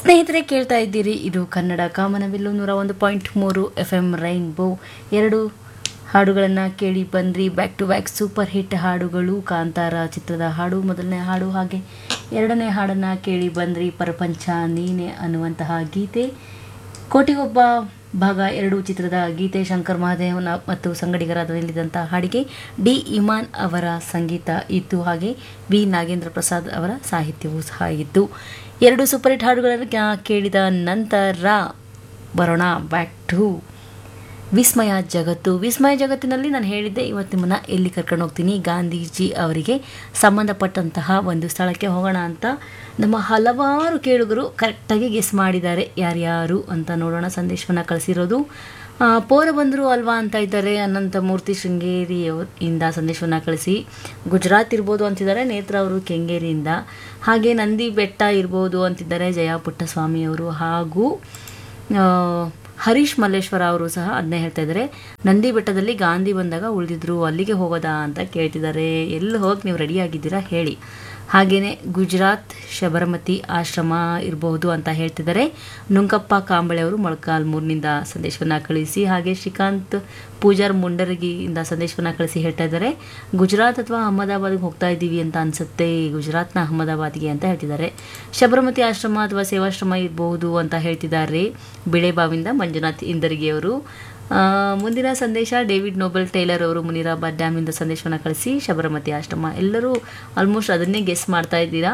ಸ್ನೇಹಿತರೆ ಕೇಳ್ತಾ ಇದ್ದೀರಿ ಇದು ಕನ್ನಡ ಕಾಮನಬಿಲ್ಲು ನೂರ ಒಂದು ಪಾಯಿಂಟ್ ಮೂರು ಎಫ್ ಎಂ ರೈನ್ಬೋ ಎರಡು ಹಾಡುಗಳನ್ನು ಕೇಳಿ ಬಂದ್ರಿ back to back super hit ಹಾಡುಗಳು ಕಾಂತಾರ ಚಿತ್ರದ ಹಾಡು ಮೊದಲನೇ ಹಾಡು ಹಾಗೆ ಎರಡನೇ ಹಾಡನ್ನು ಕೇಳಿ ಬಂದ್ರಿ ಪ್ರಪಂಚ ನೀನೆ ಅನ್ನುವಂತಹ ಗೀತೆ ಕೋಟಿಗೊಬ್ಬ ಭಾಗ ಎರಡು ಚಿತ್ರದ ಗೀತೆ ಶಂಕರ್ ಮಹಾದೇವನ ಮತ್ತು ಸಂಗಡಿಗರಾದ ನಿಲ್ಲಿದಂಥ ಹಾಡಿಗೆ ಡಿ ಇಮಾನ್ ಅವರ ಸಂಗೀತ ಇತ್ತು ಹಾಗೆ ವಿ ನಾಗೇಂದ್ರ ಪ್ರಸಾದ್ ಅವರ ಸಾಹಿತ್ಯವೂ ಸಹ ಇತ್ತು ಎರಡು ಸೂಪರ್ ಹಿಟ್ ಹಾಡುಗಳನ್ನು ಕ್ಯಾ- ಕೇಳಿದ ನಂತರ ಬರೋಣ ಬ್ಯಾಕ್ ಟು ವಿಸ್ಮಯ ಜಗತ್ತು ವಿಸ್ಮಯ ಜಗತ್ತಿನಲ್ಲಿ ನಾನು ಹೇಳಿದ್ದೆ ಇವತ್ತು ನಿಮ್ಮನ್ನ ಎಲ್ಲಿ ಕರ್ಕೊಂಡು ಹೋಗ್ತೀನಿ ಗಾಂಧೀಜಿ ಅವರಿಗೆ ಸಂಬಂಧಪಟ್ಟಂತಹ ಒಂದು ಸ್ಥಳಕ್ಕೆ ಹೋಗೋಣ ಅಂತ ನಮ್ಮ ಹಲವಾರು ಕೇಳುಗರು ಕರೆಕ್ಟಾಗಿ ಗೆಸ್ ಮಾಡಿದ್ದಾರೆ ಯಾರ್ಯಾರು ಅಂತ ನೋಡೋಣ ಸಂದೇಶವನ್ನು ಕಳಿಸಿರೋದು ಆ, ಪೋರ ಬಂದರು ಅಲ್ವಾ ಅಂತ ಇದ್ದಾರೆ ಅನಂತ ಮೂರ್ತಿ ಶೃಂಗೇರಿ ಅವ್ರ- ಇಂದ ಸಂದೇಶವನ್ನು ಕಳಿಸಿ ಗುಜರಾತ್ ಇರ್ಬೋದು ಅಂತಿದ್ದಾರೆ ನೇತ್ರ ಅವರು ಕೆಂಗೇರಿಯಿಂದ ಹಾಗೆ ನಂದಿ ಬೆಟ್ಟ ಇರ್ಬೋದು ಅಂತಿದ್ದಾರೆ ಜಯ ಪುಟ್ಟಸ್ವಾಮಿ ಅವರು ಹಾಗೂ ಆ, ಹರೀಶ್ ಮಲ್ಲೇಶ್ವರ ಅವರು ಸಹ ಅದನ್ನೇ ಹೇಳ್ತಾ ಇದ್ದಾರೆ ನಂದಿ ಬೆಟ್ಟದಲ್ಲಿ ಗಾಂಧಿ ಬಂದಾಗ ಉಳಿದಿದ್ರು ಅಲ್ಲಿಗೆ ಹೋಗೋದಾ ಅಂತ ಕೇಳ್ತಿದ್ದಾರೆ ಎಲ್ಲಿ ಹೋಗಿ ನೀವು ರೆಡಿ ಆಗಿದ್ದೀರಾ ಹೇಳಿ ಹಾಗೆಯೇ ಗುಜರಾತ್ ಶಬರಮತಿ ಆಶ್ರಮ ಇರಬಹುದು ಅಂತ ಹೇಳ್ತಿದ್ದಾರೆ ನುಂಕಪ್ಪ ಕಾಂಬಳೆ ಅವರು ಮೊಳಕಾಲ್ಮೂರಿನಿಂದ ಸಂದೇಶವನ್ನು ಕಳಿಸಿ ಹಾಗೆ ಶ್ರೀಕಾಂತ್ ಪೂಜಾರ್ ಮುಂಡರಗಿಯಿಂದ ಸಂದೇಶವನ್ನು ಕಳಿಸಿ ಹೇಳ್ತಾ ಇದ್ದಾರೆ ಗುಜರಾತ್ ಅಥವಾ ಅಹಮದಾಬಾದ್ಗೆ ಹೋಗ್ತಾ ಇದ್ದೀವಿ ಅಂತ ಅನ್ಸುತ್ತೆ ಗುಜರಾತ್ನ ಅಹಮದಾಬಾದ್ಗೆ ಅಂತ ಹೇಳ್ತಿದ್ದಾರೆ ಶಬರಮತಿ ಆಶ್ರಮ ಅಥವಾ ಸೇವಾಶ್ರಮ ಇರಬಹುದು ಅಂತ ಹೇಳ್ತಿದ್ದಾರೆ ಬಿಳೆಬಾವಿಂದ ಮಂಜುನಾಥ್ ಇಂದರ್ಗಿಯವರು ಆ, ಮುಂದಿನ ಸಂದೇಶ ಡೇವಿಡ್ ನೋಬೆಲ್ ಟೈಲರ್ ಅವರು ಮುನಿರಾಬಾದ್ ಡ್ಯಾಮಿಂದ ಸಂದೇಶವನ್ನು ಕಳಿಸಿ ಶಬರಮತಿ ಆಶ್ರಮ ಎಲ್ಲರೂ ಆಲ್ಮೋಸ್ಟ್ ಅದನ್ನೇ ಗೆಸ್ ಮಾಡ್ತಾ ಇದ್ದೀರಾ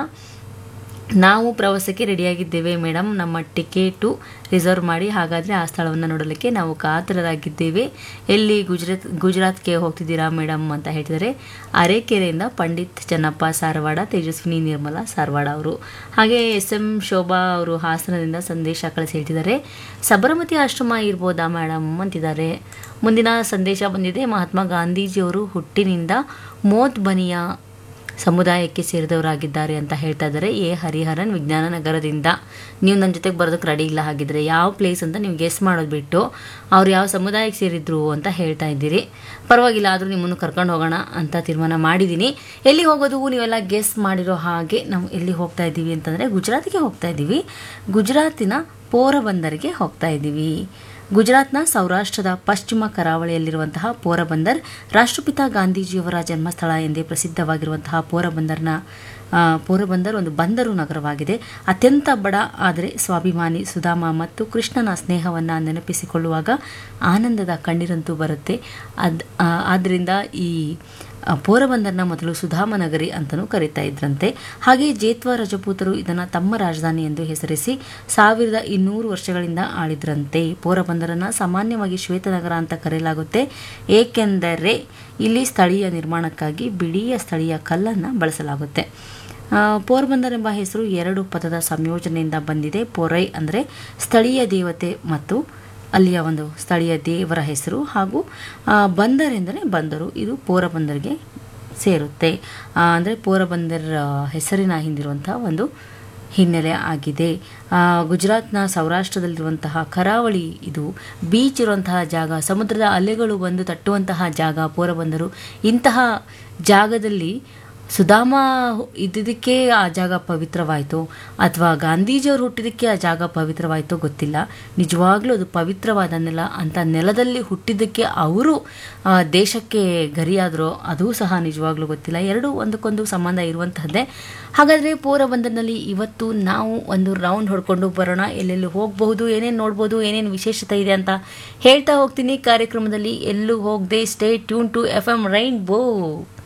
ನಾವು ಪ್ರವಾಸಕ್ಕೆ ರೆಡಿಯಾಗಿದ್ದೇವೆ ಮೇಡಮ್ ನಮ್ಮ ಟಿಕೆಟು ರಿಸರ್ವ್ ಮಾಡಿ ಹಾಗಾದರೆ ಆ ಸ್ಥಳವನ್ನು ನೋಡಲಿಕ್ಕೆ ನಾವು ಕಾತರರಾಗಿದ್ದೇವೆ ಎಲ್ಲಿ ಗುಜರಾತ್ ಗುಜರಾತ್ಗೆ ಹೋಗ್ತಿದ್ದೀರಾ ಮೇಡಮ್ ಅಂತ ಹೇಳ್ತಿದ್ದಾರೆ ಅರೆಕೆರೆಯಿಂದ ಪಂಡಿತ್ ಚೆನ್ನಪ್ಪ ಸಾರವಾಡ ತೇಜಸ್ವಿನಿ ನಿರ್ಮಲಾ ಸಾರವಾಡ ಅವರು ಹಾಗೆ ಎಸ್ ಎಂ ಶೋಭಾ ಅವರು ಹಾಸನದಿಂದ ಸಂದೇಶ ಕಳಿಸಿ ಹೇಳ್ತಿದ್ದಾರೆ ಸಬರಮತಿ ಆಶ್ರಮ ಇರ್ಬೋದಾ ಮೇಡಮ್ ಅಂತಿದ್ದಾರೆ ಮುಂದಿನ ಸಂದೇಶ ಬಂದಿದೆ ಮಹಾತ್ಮ ಗಾಂಧೀಜಿಯವರು ಹುಟ್ಟಿನಿಂದ ಮೋತ್ ಬನಿಯಾ ಸಮುದಾಯಕ್ಕೆ ಸೇರಿದವರಾಗಿದ್ದಾರೆ ಅಂತ ಹೇಳ್ತಾ ಇದ್ದಾರೆ ಎ ಹರಿಹರನ್ ವಿಜ್ಞಾನ ನಗರದಿಂದ ನೀವು ನನ್ನ ಜೊತೆಗೆ ಬರೋದಕ್ಕೆ ರೆಡಿ ಇಲ್ಲ ಹಾಗಿದ್ರೆ ಯಾವ ಪ್ಲೇಸ್ ಅಂತ ನೀವು ಗೆಸ್ ಮಾಡೋದು ಬಿಟ್ಟು ಅವ್ರು ಯಾವ ಸಮುದಾಯಕ್ಕೆ ಸೇರಿದ್ರು ಅಂತ ಹೇಳ್ತಾ ಇದ್ದೀರಿ ಪರವಾಗಿಲ್ಲ ಆದರೂ ನಿಮ್ಮನ್ನು ಕರ್ಕೊಂಡು ಹೋಗೋಣ ಅಂತ ತೀರ್ಮಾನ ಮಾಡಿದ್ದೀನಿ ಎಲ್ಲಿ ಹೋಗೋದು ನೀವೆಲ್ಲ ಗೆಸ್ ಮಾಡಿರೋ ಹಾಗೆ ನಾವು ಎಲ್ಲಿ ಹೋಗ್ತಾ ಇದ್ದೀವಿ ಅಂತಂದರೆ ಗುಜರಾತ್ಗೆ ಹೋಗ್ತಾ ಇದ್ದೀವಿ ಗುಜರಾತಿನ ಪೋರಬಂದರ್ಗೆ ಹೋಗ್ತಾ ಇದ್ದೀವಿ ಗುಜರಾತ್ನ ಸೌರಾಷ್ಟ್ರದ ಪಶ್ಚಿಮ ಕರಾವಳಿಯಲ್ಲಿರುವಂತಹ ಪೋರಬಂದರ್ ರಾಷ್ಟ್ರಪಿತ ಗಾಂಧೀಜಿಯವರ ಜನ್ಮಸ್ಥಳ ಎಂದೇ ಪ್ರಸಿದ್ಧವಾಗಿರುವಂತಹ ಪೋರಬಂದರ್ನ ಆ, ಪೋರಬಂದರ್ ಒಂದು ಬಂದರು ನಗರವಾಗಿದೆ ಅತ್ಯಂತ ಬಡ ಆದರೆ ಸ್ವಾಭಿಮಾನಿ ಸುಧಾಮ ಮತ್ತು ಕೃಷ್ಣನ ಸ್ನೇಹವನ್ನು ನೆನಪಿಸಿಕೊಳ್ಳುವಾಗ ಆನಂದದ ಕಣ್ಣೀರಂತೂ ಬರುತ್ತೆ ಅದ್ ಆ, ಆದ್ದರಿಂದ ಈ ಆ, ಪೋರಬಂದರ್ನ ಮೊದಲು ಸುಧಾಮ ನಗರಿ ಅಂತಲೂ ಕರೀತಾ ಇದ್ರಂತೆ ಹಾಗೆ ಜೇತ್ವ ರಜಪೂತರು ಇದನ್ನು ತಮ್ಮ ರಾಜಧಾನಿ ಎಂದು ಹೆಸರಿಸಿ ಸಾವಿರದ ಇನ್ನೂರು ವರ್ಷಗಳಿಂದ ಆಳಿದ್ರಂತೆ ಪೋರಬಂದರನ್ನು ಸಾಮಾನ್ಯವಾಗಿ ಶ್ವೇತನಗರ ಅಂತ ಕರೆಯಲಾಗುತ್ತೆ ಏಕೆಂದರೆ ಇಲ್ಲಿ ಸ್ಥಳೀಯ ನಿರ್ಮಾಣಕ್ಕಾಗಿ ಬಿಳಿಯ ಸ್ಥಳೀಯ ಕಲ್ಲನ್ನು ಬಳಸಲಾಗುತ್ತೆ ಆ, ಪೋರ್ಬಂದರ್ ಎಂಬ ಹೆಸರು ಎರಡು ಪದದ ಸಂಯೋಜನೆಯಿಂದ ಬಂದಿದೆ ಪೊರೈ ಅಂದರೆ ಸ್ಥಳೀಯ ದೇವತೆ ಮತ್ತು ಅಲ್ಲಿಯ ಒಂದು ಸ್ಥಳೀಯ ದೇವರ ಹೆಸರು ಹಾಗೂ ಆ, ಬಂದರ್ ಎಂದರೆ ಬಂದರು ಇದು ಪೋರಬಂದರ್ಗೆ ಸೇರುತ್ತೆ ಅಂದರೆ ಪೋರಬಂದರ್ ಆ, ಹೆಸರಿನ ಹಿಂದಿರುವಂತಹ ಒಂದು ಹಿನ್ನೆಲೆ ಆಗಿದೆ ಆ, ಗುಜರಾತ್ನ ಸೌರಾಷ್ಟ್ರದಲ್ಲಿರುವಂತಹ ಕರಾವಳಿ ಇದು ಬೀಚ್ ಇರುವಂತಹ ಜಾಗ ಸಮುದ್ರದ ಅಲೆಗಳು ಬಂದು ತಟ್ಟುವಂತಹ ಜಾಗ ಪೋರಬಂದರು ಇಂತಹ ಜಾಗದಲ್ಲಿ ಸುಧಾಮ ಇದ್ದಿದ್ದಕ್ಕೆ ಆ ಜಾಗ ಪವಿತ್ರವಾಯಿತು ಅಥವಾ ಗಾಂಧೀಜಿಯವರು ಹುಟ್ಟಿದ್ದಕ್ಕೆ ಆ ಜಾಗ ಪವಿತ್ರವಾಯಿತೋ ಗೊತ್ತಿಲ್ಲ ನಿಜವಾಗ್ಲೂ ಅದು ಪವಿತ್ರವಾದ ನೆಲ ಅಂತ ನೆಲದಲ್ಲಿ ಹುಟ್ಟಿದ್ದಕ್ಕೆ ಅವರು ಆ, ದೇಶಕ್ಕೆ ಗರಿಯಾದರೋ ಅದೂ ಸಹ ನಿಜವಾಗ್ಲೂ ಗೊತ್ತಿಲ್ಲ ಎರಡು ಒಂದಕ್ಕೊಂದು ಸಂಬಂಧ ಇರುವಂತಹದ್ದೇ ಹಾಗಾದರೆ ಪೋರಬಂದರ್ನಲ್ಲಿ ಇವತ್ತು ನಾವು ಒಂದು ರೌಂಡ್ ಹೊಡ್ಕೊಂಡು ಬರೋಣ ಎಲ್ಲೆಲ್ಲಿ ಹೋಗಬಹುದು ಏನೇನು ನೋಡ್ಬೋದು ಏನೇನು ವಿಶೇಷತೆ ಇದೆ ಅಂತ ಹೇಳ್ತಾ ಹೋಗ್ತೀನಿ ಕಾರ್ಯಕ್ರಮದಲ್ಲಿ ಎಲ್ಲೂ ಹೋಗದೆ stay tune to F M rain ಬೋ